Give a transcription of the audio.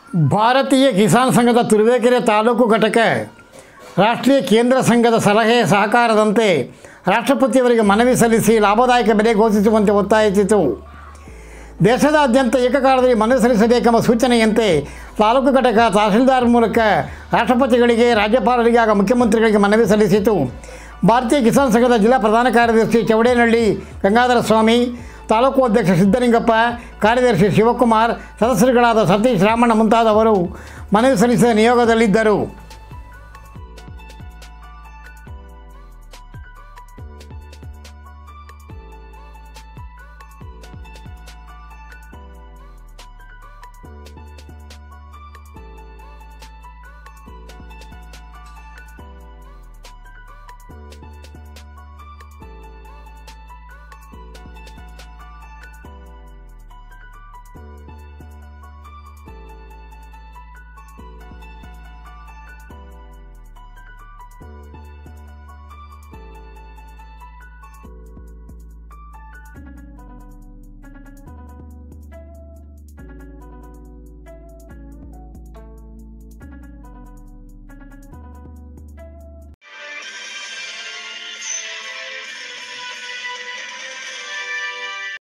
ಭಾರತೀಯ ಕಿಸಾನ್ ಸಂಘದ ತುರುವೇಕೆರೆ ತಾಲೂಕು ಘಟಕ ರಾಷ್ಟ್ರೀಯ ಕೇಂದ್ರ ಸಂಘದ ಸಲಹೆ ಸಹಕಾರದಂತೆ ರಾಷ್ಟ್ರಪತಿಯವರಿಗೆ ಮನವಿ ಸಲ್ಲಿಸಿ ಲಾಭದಾಯಕ ಬೆಲೆ ಘೋಷಿಸುವಂತೆ ಒತ್ತಾಯಿಸಿತು ದೇಶದಾದ್ಯಂತ ಏಕಕಾಲದಲ್ಲಿ ಮನವಿ ಸಲ್ಲಿಸಬೇಕೆಂಬ ಸೂಚನೆಯಂತೆ ತಾಲೂಕು ಘಟಕ ತಹಸೀಲ್ದಾರ್ ಮೂಲಕ ರಾಷ್ಟ್ರಪತಿಗಳಿಗೆ ರಾಜ್ಯಪಾಲರಿಗೆ ಹಾಗೂ ಮುಖ್ಯಮಂತ್ರಿಗಳಿಗೆ ಮನವಿ ಸಲ್ಲಿಸಿತು ಭಾರತೀಯ ಕಿಸಾನ್ ಸಂಘದ ಜಿಲ್ಲಾ ಪ್ರಧಾನ ಕಾರ್ಯದರ್ಶಿ ಚೌಡೇನಹಳ್ಳಿ ಗಂಗಾಧರ ಸ್ವಾಮಿ ತಾಲೂಕು ಅಧ್ಯಕ್ಷ ಸಿದ್ದಲಿಂಗಪ್ಪ ಕಾರ್ಯದರ್ಶಿ ಶಿವಕುಮಾರ್ ಸದಸ್ಯರುಗಳಾದ ಸತೀಶ್ ರಾಮಣ್ಣ ಮುಂತಾದವರು ಮನವಿ ಸಲ್ಲಿಸಿದ ನಿಯೋಗದಲ್ಲಿದ್ದರು